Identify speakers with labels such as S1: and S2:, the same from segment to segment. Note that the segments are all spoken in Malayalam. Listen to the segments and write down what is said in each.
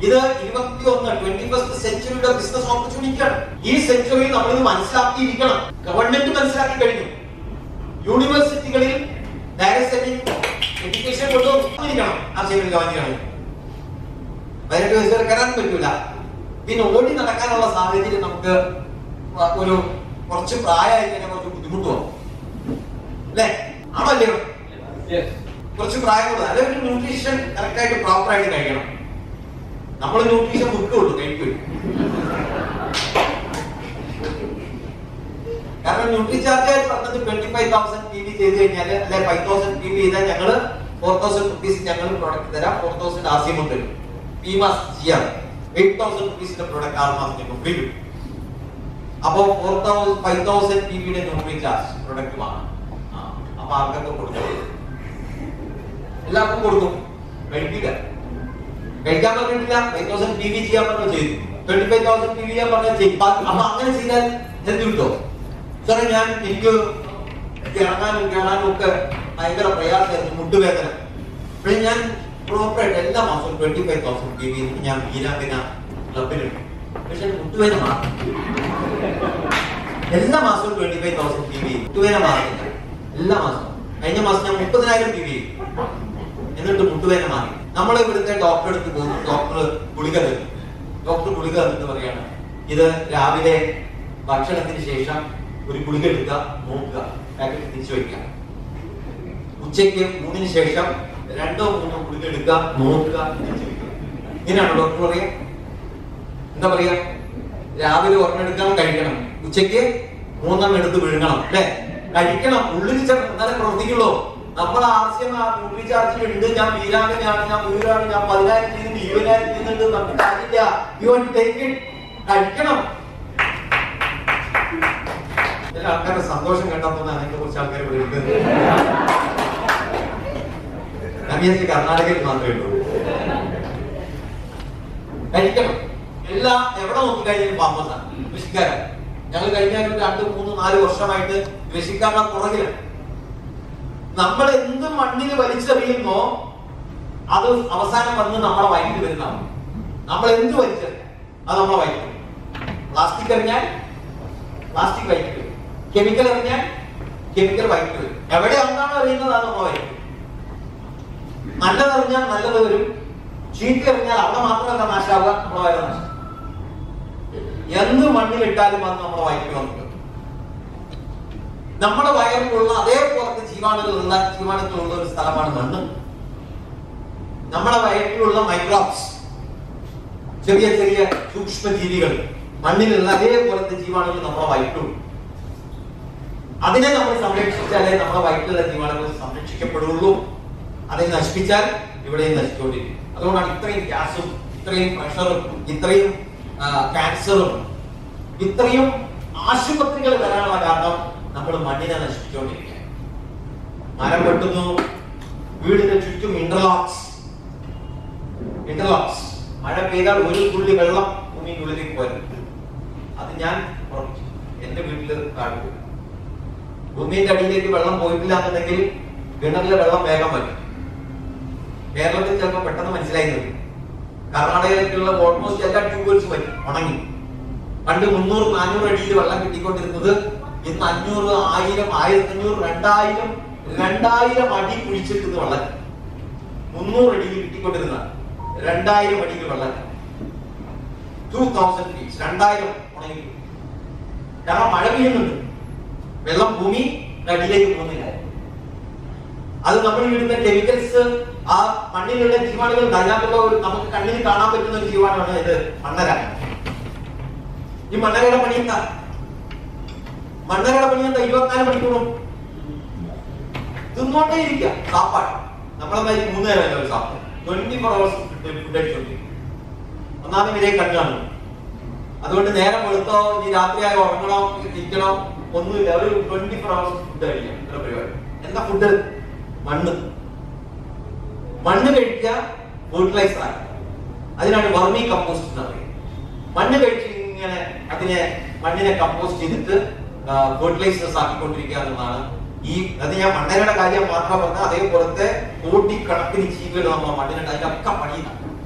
S1: ഇത് ഇരുപത്തി ഒന്ന് ട്വന്റി ഫസ്റ്റ് സെഞ്ചുറിയുടെ ബിസിനസ് ഓപ്പർച്യൂണിറ്റിയാണ് ഈ സെഞ്ചുറി നമ്മൾ ഇത് മനസ്സിലാക്കിയിരിക്കണം ഗവൺമെന്റ് മനസ്സിലാക്കി കഴിഞ്ഞു യൂണിവേഴ്സിറ്റികളിൽ ഡയറക്റ്റ് എഡ്യൂക്കേഷൻ കൊണ്ടുവന്നിരിക്കണം ആ ചെയ്യൽ ഗവൺമെന്റാണ് പതിനെട്ട് വയസ്സ് വരെ കയറാൻ പറ്റൂല പിന്നെ ഓടി നടക്കാനുള്ള സാഹചര്യം നമുക്ക് ഒരു കുറച്ച് പ്രായമായി കഴിഞ്ഞാൽ കുറച്ച് ബുദ്ധിമുട്ട് വന്നു അല്ലേ ആണോ അല്ലയോ കുറച്ച് പ്രായം കൂടുതൽ അല്ലെങ്കിൽ ന്യൂട്രീഷൻ കറക്റ്റ് ആയിട്ട് പ്രോപ്പർ ആയിട്ട് കഴിക്കണം നമ്മൾ ന്യൂട്രീഷൻ ബുക്ക് കൊടുക്കും കഴിക്കും കാരണം ന്യൂട്രി ചാർജ് പറഞ്ഞത് twenty five thousand P V ചെയ്ത് കഴിഞ്ഞാൽ അല്ലെ ഫൈവ് തൗസൻഡ് പി വി ചെയ്താൽ ഞങ്ങള് ഫോർ തൗസൻഡ് റുപ്പീസ് ഞങ്ങൾ പ്രോഡക്റ്റ് തരാം ഫോർ തൗസൻഡ് ആർ സി തരും ഈ മാസം ചെയ്യാം എയ്റ്റ് തൗസൻഡ് റുപ്പീസിന്റെ പ്രോഡക്റ്റ് ആറ് മാസം ഞങ്ങൾ ഫ്രീ കിട്ടും അപ്പോ four thousand five thousand P വിയുടെ ന്യൂട്രി ചാർജ് പ്രൊഡക്റ്റ് വാങ്ങാം ആ, അപ്പൊ ആർക്കൊക്കെ കൊടുക്കും എല്ലാവർക്കും കൊടുക്കും കഴിക്കില്ല കഴിക്കാൻ പറഞ്ഞിട്ടില്ല ഫൈവ് തൗസൻഡ് പി വി ചെയ്യാൻ പറഞ്ഞ ചെയ്തു twenty five thousand P V ചെയ്യാൻ പറഞ്ഞ ചെയ്യും അപ്പൊ അങ്ങനെ ചെയ്താൽ എന്ത് കിട്ടും സാറേ ഞാൻ എനിക്ക് ഇറങ്ങാനും കയറാനും ഒക്കെ ഭയങ്കര പ്രയാസമായിരുന്നു മുട്ടുവേദന അപ്പോൾ ഞാൻ പ്രോപ്പറായിട്ട് എല്ലാ മാസവും twenty five thousand P V ഞാൻ വീരാങ്കന ക്ലബിലുണ്ട് പക്ഷെ മുട്ടുവേദന മാറും എല്ലാ മാസവും twenty five thousand P V മുട്ടുവേദന മാറുന്നില്ല എല്ലാ മാസവും കഴിഞ്ഞ മാസം ഞാൻ മുപ്പതിനായിരം പി വി എന്നിട്ട് മുട്ടുവേദന മാറി നമ്മൾ ഇവിടുത്തെ ഡോക്ടറെ അടുത്ത് പോകുന്നു ഡോക്ടർ ഗുളിക തരും ഡോക്ടർ ഗുളിക തന്നിട്ട് പറയാണ് ഇത് രാവിലെ ഭക്ഷണത്തിന് ശേഷം ഒരു ഗുളിക എടുക്കുക നോക്കുക പാക്കറ്റ് തിരിച്ചു വയ്ക്കുക ഉച്ചയ്ക്ക് മൂന്നിന് ശേഷം രണ്ടോ മൂന്നോ ഗുളിക എടുക്കുക നോക്കുക തിരിച്ചു വയ്ക്കുക ഇങ്ങനെയാണോ ഡോക്ടർ പറയാ എന്താ പറയാ രാവിലെ ഒരെണ്ണം എടുക്കണം കഴിക്കണം ഉച്ചയ്ക്ക് മൂന്നെണ്ണം എടുത്ത് വിഴുങ്ങണം അല്ലെ കഴിക്കണം ഉള്ളിൽ ചെന്ന് എന്നാലേ പ്രവർത്തിക്കുള്ളൂ നമ്മൾ ആർസ്യം ന്യൂട്രി ചാർജിൽ ഉണ്ട് ഞാൻ വീരാങ്കനാണ് ഞാൻ വീരാണ് ഞാൻ പതിനായിരം ചെയ്യുന്നുണ്ട് ഇരുപതിനായിരം ചെയ്യുന്നുണ്ട് നമുക്ക് കാര്യമില്ല യു ടേക്ക് ഇറ്റ് കഴിക്കണം ചില ആൾക്കാരുടെ സന്തോഷം കണ്ടെത്തുന്ന അതിനെ കുറിച്ച് ആൾക്കാർ വിളിക്കുന്നത് ഞാൻ വിചാരിച്ചു കർണാടകയിൽ മാത്രമേ ഉള്ളൂ കഴിക്കണം എല്ലാ എവിടെ നോക്കി കഴിഞ്ഞാലും പാമ്പസാണ് കൃഷിക്കാരൻ ഞങ്ങൾ കഴിഞ്ഞ ഒരു രണ്ട് മൂന്ന് നാല് വർഷമായിട്ട് കൃഷിക്കാരുടെ പുറകിലാണ് നമ്മൾ എന്ത് മണ്ണിൽ വലിച്ചെറിയുന്നോ അത് അവസാനം വന്ന് നമ്മളെ വയറ്റിൽ വരുന്നതാണ് നമ്മൾ എന്ത് വലിച്ചെറിയാം അത് നമ്മളെ വയറ്റിൽ വരും. പ്ലാസ്റ്റിക് എറിഞ്ഞാൽ പ്ലാസ്റ്റിക് വയറ്റിൽ വരും കെമിക്കൽ എറിഞ്ഞാൽ കെമിക്കൽ വയറ്റിൽ വരും എവിടെ ഒന്നാണ് എറിയുന്നത് അത് നമ്മളെ വയറ്റിൽ വരും. നല്ലത് എറിഞ്ഞാൽ നല്ലത് വരും ചീത്ത എറിഞ്ഞാൽ അവിടെ മാത്രമല്ല നാശാവുക നമ്മളെ വയറ് നാശം എന്ത് മണ്ണിലിട്ടാലും അത് നമ്മളെ വയറ്റിൽ വന്നു നമ്മുടെ വയറിലുള്ള അതേപോലത്തെ ജീവാണുകളുള്ള ജീവാണുക്കളുള്ള ഒരു സ്ഥലമാണ് മണ്ണ് നമ്മുടെ വയറ്റിലുള്ള മൈക്രോബ്സ് ചെറിയ ചെറിയ സൂക്ഷ്മ ജീവികൾ മണ്ണിലുള്ള അതേപോലത്തെ ജീവാണുകൾ നമ്മുടെ വയറ്റിലുണ്ട് അതിനെ നമ്മൾ സംരക്ഷിച്ചാലേ നമ്മുടെ വയറ്റിലുള്ള ജീവാണുകൾ സംരക്ഷിക്കപ്പെടുള്ളൂ അതിനെ നശിപ്പിച്ചാൽ ഇവിടെയും നശിച്ചുകൊണ്ടിരിക്കും അതുകൊണ്ടാണ് ഇത്രയും ഗ്യാസും ഇത്രയും പ്രഷറും ഇത്രയും ആ, ക്യാൻസറും ഇത്രയും ആശുപത്രികൾ വരാനുള്ള കാരണം നമ്മൾ മണ്ണിനെ നശിപ്പിച്ചുകൊണ്ടിരിക്കുക മരം വെട്ടുന്നു വീടിന്റെ ചുറ്റും ഇന്റർലോക്സ് ഇന്റർലോക്സ് മഴ പെയ്താൽ ഒരു തുള്ളി വെള്ളം ഭൂമിയുടെ ഉള്ളിലേക്ക് പോരും അത് ഞാൻ ഉറപ്പിച്ചു എന്റെ വീട്ടിൽ കാണിക്കും ഭൂമിയുടെ അടിയിലേക്ക് വെള്ളം പോയിട്ടില്ല എന്നുണ്ടെങ്കിൽ കിണറിലെ വെള്ളം വേഗം വരും കേരളത്തിൽ ചിലപ്പോൾ പെട്ടെന്ന് മനസ്സിലായി നിൽക്കും കർണാടകയിലേക്കുള്ള ഓൾമോസ്റ്റ് എല്ലാ ട്യൂബേഴ്സും വരും ഉണങ്ങി പണ്ട് മുന്നൂറ് നാനൂറ് അടിയിൽ വെള്ളം കിട്ടിക്കൊണ്ടിരുന്നത് ഇന്ന് അഞ്ഞൂറ് ആയിരം ആയിരത്തി അഞ്ഞൂറ് രണ്ടായിരം രണ്ടായിരം അടി കുഴിച്ചിട്ടുന്ന വെള്ളം മുന്നൂറ് അടിയിൽ കിട്ടിക്കൊണ്ടിരുന്ന രണ്ടായിരം അടിയിൽ വെള്ളം ടൂ തൗസൻഡ് ഫീറ്റ് രണ്ടായിരം ഉണങ്ങി കാരണം മഴ പെയ്യുന്നുണ്ട് വെള്ളം ഭൂമി അടിയിലേക്ക് പോകുന്നില്ല അത് നമ്മൾ ഇടുന്ന കെമിക്കൽസ് ആ മണ്ണിലുള്ള ജീവാണുകൾ അതിനകത്തുള്ള ഒരു നമുക്ക് കണ്ണിന് കാണാൻ പറ്റുന്ന ഒരു ജീവാണുമാണ് ഇത് മണ്ണര ഈ മണ്ണരയുടെ പണി എന്താ മണ്ണരയുടെ പണി എന്താ ഇരുപത്തിനാല് മണിക്കൂറും തിന്നോണ്ടേ ഇരിക്കുക സാപ്പാട് നമ്മളെ മാതിരി മൂന്ന് നേരമല്ല ഒരു സാപ്പാട് ട്വന്റി ഫോർ അവേഴ്സ് ഫുഡ് അടിച്ചോണ്ടിരിക്കും ഒന്നാമത് ഇവരെ കണ്ണാണ് അതുകൊണ്ട് നേരം വെളുത്തോ ഇനി രാത്രിയായി ഉറങ്ങണോ ഇരിക്കണോ ഒന്നുമില്ല ഒരു ട്വന്റി ഫോർ അവേഴ്സ് ഫുഡ് കഴിക്കാം ഇത്ര പരിപാടി എന്താ ഫുഡ് മണ്ണ് മണ്ണ് കഴിക്കുക ഫെർട്ടിലൈസർ ആക്കുക അതിനാണ് വർമി കമ്പോസ്റ്റ് എന്ന് പറയുന്നത് മണ്ണ് കഴിച്ച് ഇങ്ങനെ അതിനെ മണ്ണിനെ കമ്പോസ്റ്റ് ചെയ്തിട്ട് ഫെർട്ടിലൈസേഴ്സ് ആക്കിക്കൊണ്ടിരിക്കുക എന്നുള്ളതാണ് ഈ അത് ഞാൻ മണ്ണരയുടെ കാര്യം മാത്രം പറഞ്ഞാൽ അതേപോലത്തെ കോടിക്കണക്കിന് ജീവികൾ നമ്മൾ മണ്ണിനുണ്ട് അതിന്റെ ഒക്കെ പണിയുന്നുണ്ട്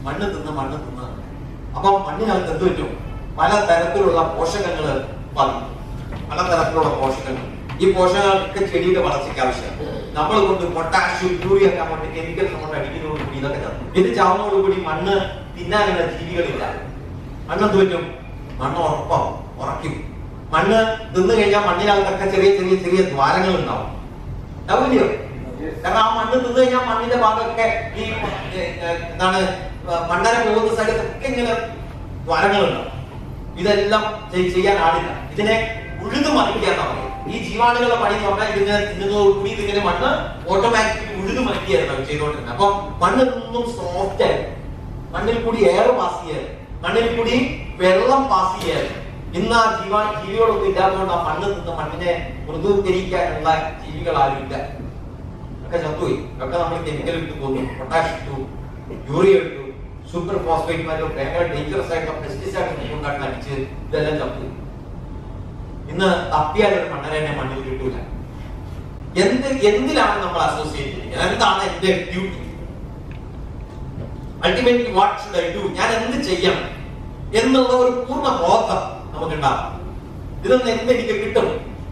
S1: മണ്ണ് തിന്ന് മണ്ണ് തിന്ന് അപ്പൊ മണ്ണിനകത്ത് എന്ത് പറ്റും പല തരത്തിലുള്ള പോഷകങ്ങൾ ബാധിക്കും പല തരത്തിലുള്ള പോഷകങ്ങൾ ഈ പോഷകങ്ങളൊക്കെ ചെടിയുടെ വളർച്ചയ്ക്ക് ആവശ്യമാണ് നമ്മൾ കൊണ്ട് പൊട്ടാഷ്യം യൂറിയ ഒക്കെ അങ്ങോട്ട് കെമിക്കൽസ് അങ്ങോട്ട് അടിക്കുന്നതോടുകൂടി ഇതൊക്കെ ചത്തു ഇത് ചാവുന്നതോടുകൂടി മണ്ണ് തിന്നാനുള്ള ജീവികളില്ല മണ്ണ് എന്ത് പറ്റും മണ്ണ് ഉറപ്പാവും ഉറക്കും മണ്ണ് തിന്നു കഴിഞ്ഞാൽ മണ്ണിനകത്തൊക്കെ ചെറിയ ചെറിയ ചെറിയ ദ്വാരങ്ങൾ ഉണ്ടാവും ഉണ്ടാവില്ലയോ കാരണം ആ മണ്ണ് തിന്നു കഴിഞ്ഞാൽ മണ്ണിന്റെ ഭാഗമൊക്കെ ഈ ഏ, ഏ, എന്താണ് മണ്ണര പോകുന്ന സ്ഥലത്തൊക്കെ ഇങ്ങനെ ദ്വാരങ്ങളുണ്ടാവും ഇതെല്ലാം ചെയ്- ചെയ്യാൻ ആടില്ല ഇതിനെ ഉഴുതു മറിക്കുക എന്നാ പറയുക ഈ ജീവാണുകളുടെ പണി എന്ന് പറഞ്ഞാൽ ഇതിങ്ങനെ തിന്നുന്നതോടുകൂടി ഇതിങ്ങനെ മണ്ണ് ഓട്ടോമാറ്റിക്കലി ഉഴുതു മറിക്കുകയായിരുന്നു ചെയ്തുകൊണ്ടിരുന്നത് അപ്പൊ മണ്ണ് നിന്നും സോഫ്റ്റ് ആയി മണ്ണിൽ കൂടി എയർ പാസ് ചെയ്യാൻ മണ്ണിൽ കൂടി വെള്ളം പാസ് ചെയ്യാൻ ഇന്ന് ആ ജീവ ജീവികളൊന്നും ഇല്ലാത്തതുകൊണ്ട് ആ മണ്ണ് നിന്ന് മണ്ണിനെ മൃദുവൽക്കരിക്കാനുള്ള ജീവികൾ ആരും ഇല്ല ഒക്കെ ചത്തുപോയി ഒക്കെ നമ്മൾ കെമിക്കൽ ഇട്ട് പോകുന്നു പൊട്ടാഷ് ഇട്ടു യൂറിയ ഇട്ടു സൂപ്പർ ഫോസ്ഫേറ്റ് മറ്റോ ഭയങ്കര ഡേഞ്ചറസ് ആയിട്ടുള്ള പെസ്റ്റിസൈഡ് കൊണ്ടാണ് അടിച്ച് ഇതെല്ലാം ചത്തു ഇന്ന് തപ്പിയാൽ ഒരു മണ്ണനെ മണ്ണിൽ കിട്ടൂല എന്ത് എന്തിലാണ് നമ്മൾ അസോസിയേറ്റ് ചെയ്യുന്നത് എന്താണ് എന്റെ duty ultimately what should I do ഞാൻ എന്ത് ചെയ്യണം എന്നുള്ള ഒരു പൂർണ്ണ ബോധം നമുക്ക് ഉണ്ടാകും ഇതൊന്നും എന്ത് എനിക്ക് കിട്ടും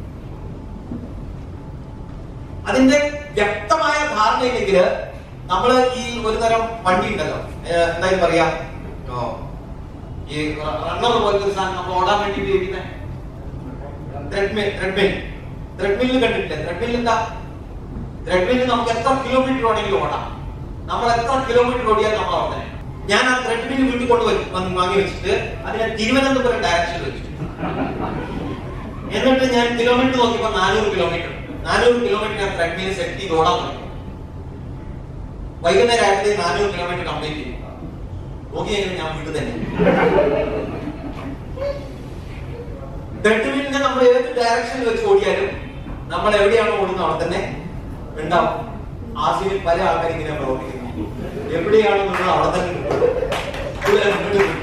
S1: അതിന്റെ വ്യക്തമായ ധാരണയില്ലെങ്കിൽ നമ്മൾ ഈ ഒരു തരം വണ്ടി ഉണ്ടല്ലോ ഏഹ് എന്തായാലും പറയാ ഓ, ഈ റണ്ണർ പോലത്തെ ഒരു സാധനം നമ്മൾ ഓടാൻ വേണ്ടി ഉപയോഗിക്കുന്നത് ത്രെഡ്മിൽ ത്രെഡ്മിൽ ത്രെഡ്മില്ല് കണ്ടിട്ടില്ലേ ത്രെഡ്മിൽ എന്താ ത്രെഡ്മില്ല് നമുക്ക് എത്ര കിലോമീറ്റർ വേണമെങ്കിലും ഓടാം നമ്മൾ എത്ര കിലോമീറ്റർ ഓടിയാൽ നമ്മൾ ഓടണേ ഞാൻ ആ ത്രെഡ്മിൽ വീട്ടിൽ കൊണ്ടുവരും വന്ന് വാങ്ങി വെച്ചിട്ട് അതിനെ തിരുവനന്തപുരം ഡയറക്ഷൻ വെച്ചു എന്നിട്ട് ഞാൻ കിലോമീറ്റർ നോക്കിയപ്പോ നാനൂറ് കിലോമീറ്റർ നാനൂറ് കിലോമീറ്റർ ഞാൻ ത്രെഡ്മിൽ സെറ്റ് ചെയ്ത് ഓടാൻ തുടങ്ങി വൈകുന്നേരം ആയപ്പോഴേ നാനൂറ് കിലോമീറ്റർ കംപ്ലീറ്റ് ചെയ്തു നോക്കി കഴിഞ്ഞാൽ ഞാൻ വീട്ടിൽ തന്നെ ത്രെഡ്മില്ലിനെ നമ്മൾ ഏത് ഡയറക്ഷനിൽ വെച്ച് ഓടിയാലും നമ്മൾ എവിടെയാണോ ഓടുന്നത് അവിടെ തന്നെ ഉണ്ടാവും ആസിയിൽ പല ആൾക്കാരും ഇങ്ങനെ പ്രവർത്തിക്കുന്നു എവിടെയാണോ നമ്മൾ അവിടെ തന്നെ ഉണ്ടാവും. ഇവിടെ മുന്നോട്ട് പോകും.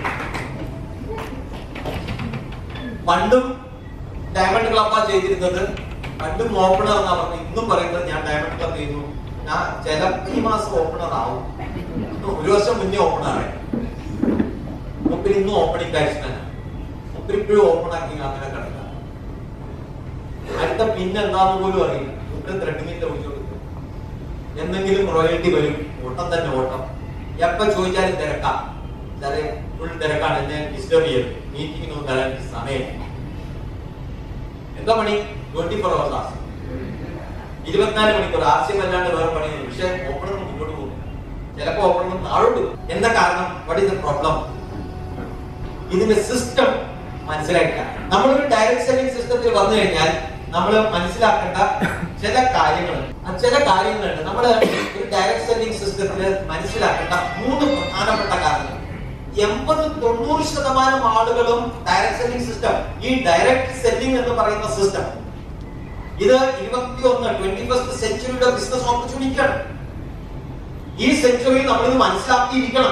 S1: പണ്ടും ഡയമണ്ട് ക്ലബ്ബാ ചെയ്തിരുന്നത് പണ്ടും ഓപ്പണർ എന്നാ പറഞ്ഞത് ഇന്നും പറയുന്നത് ഞാൻ ഡയമണ്ട് ക്ലബ് ചെയ്യുന്നു ഞാൻ ചില ഈ മാസം ഓപ്പണർ ആവും ഒരു വർഷം മുന്നേ ഓപ്പണർ ആയി മുപ്പിൽ ഇന്നും ഓപ്പണിംഗ് ബാറ്റ്സ്മാൻ മുപ്പിൽ ഇപ്പോഴും ഓപ്പൺ ആക്കി അങ്ങനെ കിടക്കാം അടുത്ത പിന്നെ എന്താന്ന് പോലും അറിയില്ല മുപ്പിൽ ത്രെഡിങ്ങിന്റെ വിളിച്ചോണ്ട് എന്തെങ്കിലും റോയൽറ്റി വരും ഓട്ടം തന്നെ ഓട്ടം എപ്പോ ചോദിച്ചാലും തിരക്കാം സാറേ ഫുൾ തിരക്കാണ് എന്നെ ഡിസ്റ്റർബ് ചെയ്യരുത് മീറ്റിംഗിനൊന്നും തരാൻ എനിക്ക് സമയമില്ല എന്താ പണി ട്വന്റി ഫോർ അവേഴ്സ് ആസ് ഇരുപത്തിനാല് മണിക്കൂർ ആസ്യമല്ലാണ്ട് വേറെ പണിയൊന്നും പക്ഷെ ഓപ്പണർ മുന്നോട്ട് പോകും ചിലപ്പോ ഓപ്പണർ താഴോട്ട് പോകും. എന്താ കാരണം വാട്ട് ഇസ് ദ പ്രോബ്ലം ഇതിന്റെ സിസ്റ്റം മനസ്സിലാക്കുക നമ്മളൊരു ഡയറക്ട് സെല്ലിംഗ് സിസ്റ്റത്തിൽ വന്നു കഴിഞ്ഞാൽ നമ്മൾ മനസ്സിലാക്കേണ്ട ചില കാര്യങ്ങൾ ആ ചില കാര്യങ്ങളുണ്ട് നമ്മൾ ഒരു ഡയറക്ട് സെല്ലിംഗ് സിസ്റ്റത്തിൽ മനസ്സിലാക്കേണ്ട മൂന്ന് പ്രധാനപ്പെട്ട കാര്യങ്ങൾ എൺപത് തൊണ്ണൂറ് ശതമാനം ആളുകളും ഡയറക്ട് സെല്ലിംഗ് സിസ്റ്റം ഈ ഡയറക്ട് സെല്ലിംഗ് എന്ന് പറയുന്ന സിസ്റ്റം ഇത് ഇരുപത്തി ഒന്ന് ട്വന്റി ഫസ്റ്റ് സെഞ്ചുറിയുടെ ബിസിനസ് ഓപ്പർച്യൂണിറ്റിയാണ് ഈ സെഞ്ചുറി നമ്മൾ ഇത് മനസ്സിലാക്കിയിരിക്കണം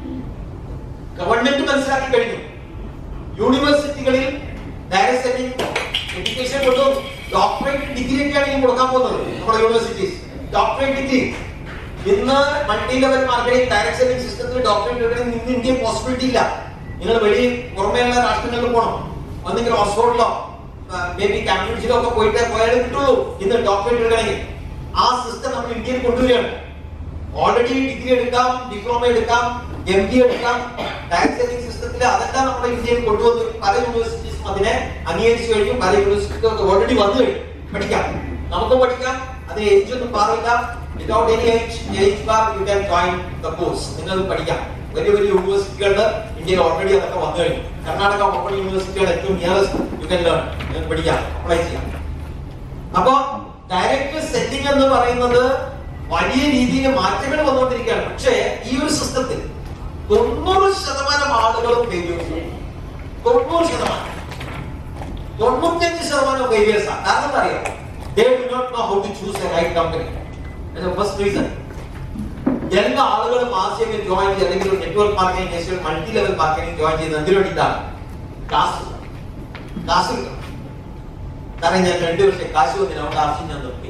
S1: ഗവൺമെന്റ് മനസ്സിലാക്കി കഴിഞ്ഞു യൂണിവേഴ്സിറ്റികളിൽ ഡയറക്ട് സെല്ലിംഗ് എഡ്യൂക്കേഷൻ കൊണ്ടുവന്നു ഡോക്ടറേറ്റ് ഡിഗ്രി ഒക്കെയാണ് ഇനി കൊടുക്കാൻ പോകുന്നത് നമ്മുടെ യൂണിവേഴ്സിറ്റീസ് ഡോക്ടറേറ്റ് ഡിഗ്രി ഇന്ന് multi level marketing direct selling സിസ്റ്റത്തിൽ ഡോക്ടറേറ്റ് ഡിഗ്രി ഇന്ന് ഇന്ത്യയിൽ പോസിബിലിറ്റി ഇല്ല നിങ്ങൾ വെളി പുറമേയുള്ള രാഷ്ട്രങ്ങളിൽ പോകണം ഒന്നെങ്കിൽ ഓക്സ്ഫോർഡിലോ മേ ബി കാംബ്രിഡ്ജിലോ ഒക്കെ പോയിട്ട് പോയാലേ കിട്ടുള്ളൂ ഇന്ന് ഡോക്ടറേറ്റ് എടുക്കണമെങ്കിൽ ആ സിസ്റ്റം നമ്മൾ ഇന്ത്യയിൽ കൊണ്ടുവരികയാണ് ഓൾറെഡി ഡിഗ്രി എടുക്കാം ഡിപ്ലോമ എടുക്കാം എം ഡി എടുക്കാം ഡയറക്ട് സെല്ലിംഗ് സിസ്റ്റത്തിൽ അതെല്ലാം നമ്മുടെ ഇന്ത്യയിൽ കൊണ്ടുവന്ന് പല യൂണിവേഴ്സിറ്റീസും അതിനെ അംഗീകരിച്ചു കഴിഞ്ഞു പല യൂണിവേഴ്സിറ്റികളും ഓൾറെഡി വന്നു കഴിഞ്ഞു പഠിക്കാം നമുക്ക് പഠിക്കാം അത് ഏജ് ഒന്നും പാറില്ല without any age age bar you can join the course നിങ്ങൾക്ക് പഠിക്കാം വലിയ വലിയ യൂണിവേഴ്സിറ്റികളിൽ ഇന്ത്യയിൽ ഓൾറെഡി അതൊക്കെ വന്നു കഴിഞ്ഞു കർണാടക ഓപ്പൺ യൂണിവേഴ്സിറ്റിയുടെ ഏറ്റവും നിയറസ്റ്റ് യു ക്യാൻ ലേൺ നിങ്ങൾക്ക് പഠിക്കാം അപ്ലൈ ചെയ്യാം അപ്പോ ഡയറക്റ്റ് സെല്ലിംഗ് എന്ന് പറയുന്നത് വലിയ രീതിയിൽ മാറ്റങ്ങൾ വന്നുകൊണ്ടിരിക്കുകയാണ് പക്ഷേ ഈ ഒരു സിസ്റ്റത്തിൽ തൊണ്ണൂറ് ശതമാനം ആളുകളും ഫെയിലിയേഴ്സ് തൊണ്ണൂറ് ശതമാനം തൊണ്ണൂറ്റഞ്ച് ശതമാനം ഫെയിലിയേഴ്സ് ആണ് കാരണം എന്താ അറിയാം they do not know how to choose a right company first reason എല്ലാ ആളുകളും ആശയം ജോയിൻ ചെയ്ത് അല്ലെങ്കിൽ network marketing network multi level marketing join ചെയ്ത് എന്തിനു വേണ്ടിയിട്ടാണ് കാശ് കാശ് കിട്ടണം കാരണം ഞാൻ രണ്ടു വർഷം കാശ് വന്നില്ല അവിടെ ആശയം ഞാൻ നിർത്തി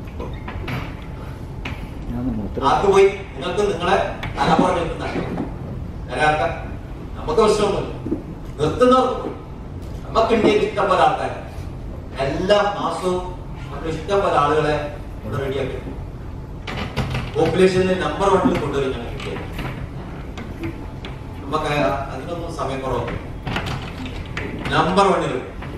S2: ഞാൻ മൂത്ര
S1: ആർക്ക് പോയി നിങ്ങൾക്ക് നിങ്ങളെ തലമുറ നിൽക്കുന്ന വരാത്ത നമുക്ക് പ്രശ്നമൊന്നുമില്ല നിർത്തുന്നവർക്ക് പോയി. നമുക്ക് ഇന്ത്യയിൽ ഇഷ്ടം പോലെ ആൾക്കാർ എല്ലാ മാസവും നമ്മൾ ഇഷ്ടം പോലെ ആളുകളെ ഇവിടെ റെഡിയാക്കി പോപ്പുലേഷനിൽ നമ്പർ വണ്ണിൽ കൊണ്ടുവരും ഞങ്ങൾ ഇന്ത്യയിൽ നമുക്ക് അതിനൊന്നും സമയക്കുറവൊന്നും നമ്പർ വണ്ണിൽ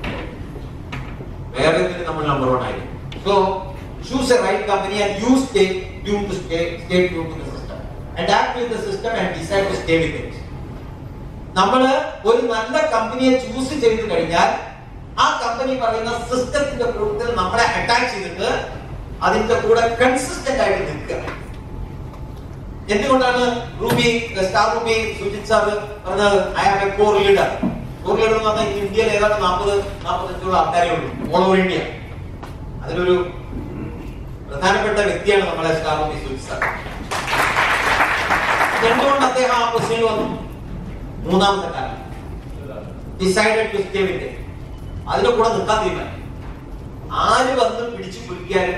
S1: വേറെ എന്തിനും നമ്മൾ നമ്പർ വൺ ആയിരിക്കും so choose a right company and you stay due to stay stay due to the system adapt with the system and decide to stay with it നമ്മൾ ഒരു നല്ല കമ്പനിയെ ചൂസ് ചെയ്ത് കഴിഞ്ഞാൽ ആ കമ്പനി പറയുന്ന സിസ്റ്റത്തിന്റെ കൂട്ടത്തിൽ നമ്മളെ അറ്റാച്ച് ചെയ്തിട്ട് അതിന്റെ കൂടെ കൺസിസ്റ്റന്റ് ആയിട്ട് നിൽക്കുക എന്തുകൊണ്ടാണ് Ruby star Ruby Sujith sir പറഞ്ഞത് I am a core leader core leader എന്ന് പറഞ്ഞാൽ ഇന്ത്യയിൽ ഏതാണ്ട് നാൽപ്പത് നാൽപ്പത്തഞ്ചോളം ആൾക്കാരേ ഉള്ളൂ ഓൾ ഓവർ ഇന്ത്യ അതിലൊരു പ്രധാനപ്പെട്ട വ്യക്തിയാണ് നമ്മളെ സ്റ്റാർ റൂബി സുജിത് സാർ എന്തുകൊണ്ട് അദ്ദേഹം ആ പൊസിഷനിൽ വന്നു മൂന്നാമത്തെ കാലം ഡിസൈഡഡ് ടു സ്റ്റേ വിത്ത് അതിന്റെ കൂടെ നിൽക്കാൻ തീരുമാനം ആര് വന്ന് പിടിച്ചു കുലിക്കാനും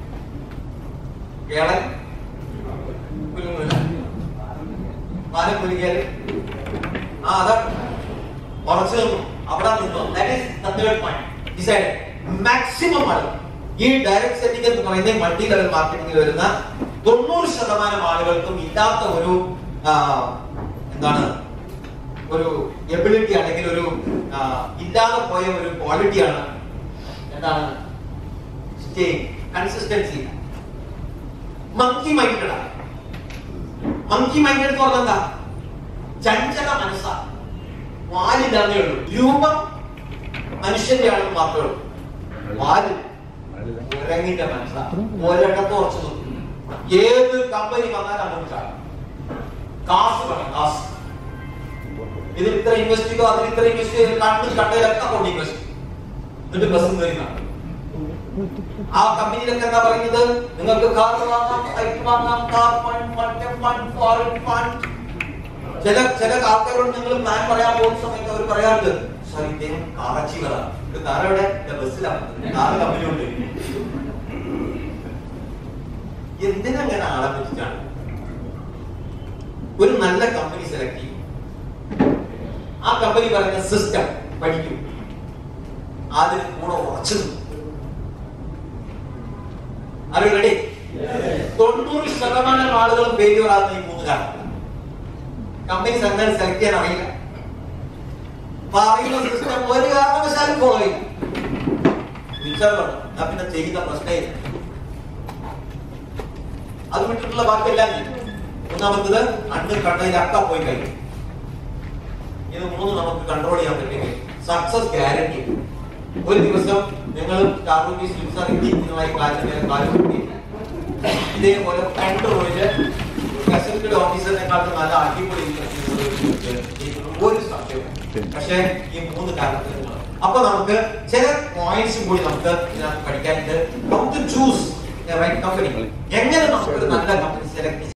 S1: കേളൻ കുലുങ്ങൂല പാലം കുലിക്കാനും ആ അതാണ് ഉറച്ചു നിന്നു അവിടെ നിന്നു that is the third point decide maximum ആളുകൾ ഈ ഡയറക്ട് സെറ്റിംഗ് എന്ന് പറയുന്ന മൾട്ടി ലെവൽ മാർക്കറ്റിംഗിൽ വരുന്ന തൊണ്ണൂറ് ശതമാനം ആളുകൾക്കും ഇല്ലാത്ത ഒരു ആ, എന്താണ് ഒരു എബിലിറ്റി അല്ലെങ്കിൽ ഒരു ആ, ഇല്ലാതെ പോയ ഒരു ക്വാളിറ്റിയാണ് എന്താണ് സ്റ്റേ കൺസിസ്റ്റൻസി മങ്കി മൈൻഡഡ് ആണ് മങ്കി മൈൻഡഡ് എന്ന് പറഞ്ഞാൽ എന്താ ചഞ്ചല മനസ്സാ വാലില്ലാന്നേ ഉള്ളൂ രൂപം മനുഷ്യന്റെ ആണെന്ന് മാത്രമേ ഉള്ളൂ വാല് കുരങ്ങിന്റെ മനസ്സാ ഒരിടത്ത് ഉറച്ചു നിൽക്കും ഏത് കമ്പനി വന്നാലും അങ്ങോട്ട് ചാടും കാശ് വേണം കാശ് ഇതിൽ ഇത്ര ഇൻവെസ്റ്റ് ചെയ്തോ അതിൽ ഇത്ര ഇൻവെസ്റ്റ് ചെയ്ത് കണ്ട് കണ്ടതിലൊക്കെ കൊണ്ട് ഇൻവെസ്റ്റ് എന്നിട്ട് ബസ് കയറി കാണും ആ കമ്പനിയിലൊക്കെ എന്താ പറയുന്നത് നിങ്ങൾക്ക് കാർ വാങ്ങാം സൈക്കിൾ വാങ്ങാം കാർ ഫണ്ട് മറ്റേ ഫണ്ട് ഫോറിൻ ഫണ്ട് ചില ചില ആൾക്കാരോട് നിങ്ങൾ പ്ലാൻ പറയാൻ പോകുന്ന സമയത്ത് അവർ പറയാറുണ്ട് സാർ ഇദ്ദേഹം കാർ അച്ചീവറാണ് ഇത് കാർ എവിടെ "ഇല്ല, ബസ്സിലാണ് കാർ കമ്പനിയുണ്ട് എന്തിനങ്ങനെ ആളെ പറ്റിച്ചാണ് ഒരു നല്ല കമ്പനി സെലക്ട് ചെയ്യും ആ കമ്പനി പറയുന്ന സിസ്റ്റം പഠിക്കും അതിന് കൂടെ ഉറച്ചു നിൽക്കും ആരും റെഡി തൊണ്ണൂറ് ശതമാനം ആളുകളും ഫെയിലിയർ ആകുന്ന ഈ മൂന്ന് കാരണം കമ്പനി അങ്ങനെ സെലക്ട് ചെയ്യാൻ അറിയില്ല പറയുന്ന സിസ്റ്റം ഒരു കാരണവശാലും ഫോളോ ചെയ്യും ടീച്ചർ പറഞ്ഞു ഞാൻ പിന്നെ ചെയ്യുന്ന പ്രശ്നമില്ല അത് വിട്ടിട്ടുള്ള ബാക്കിയെല്ലാം ചെയ്യും മൂന്നാമത്തത് അണ്ണ് കണ്ണതിലൊക്കെ പോയി കഴിയും ഇത് മൂന്ന് നമുക്ക് കൺട്രോൾ ചെയ്യാൻ പറ്റുമെങ്കിൽ സക്സസ് ഗ്യാരണ്ടി ഒരു ദിവസം നിങ്ങൾ സ്റ്റാർബുക്കി സ്ലിപ്സ് നിങ്ങളായി കാലിന് കാലം കിട്ടിയില്ല ഇതേപോലെ രണ്ട് റോയില് ഗസറ്റഡ് ഓഫീസറിനെക്കാട്ടും നല്ല അടിപൊളി ഒരു സംശയവും പക്ഷേ ഈ മൂന്ന് കാരണത്തിൽ നിങ്ങൾ അപ്പൊ നമുക്ക് ചില പോയിന്റ്സും കൂടി നമുക്ക് ഇതിനകത്ത് പഠിക്കാനുണ്ട് how to choose right company എങ്ങനെ നമുക്ക് ഒരു നല്ല കമ്പനി സെലക്ട്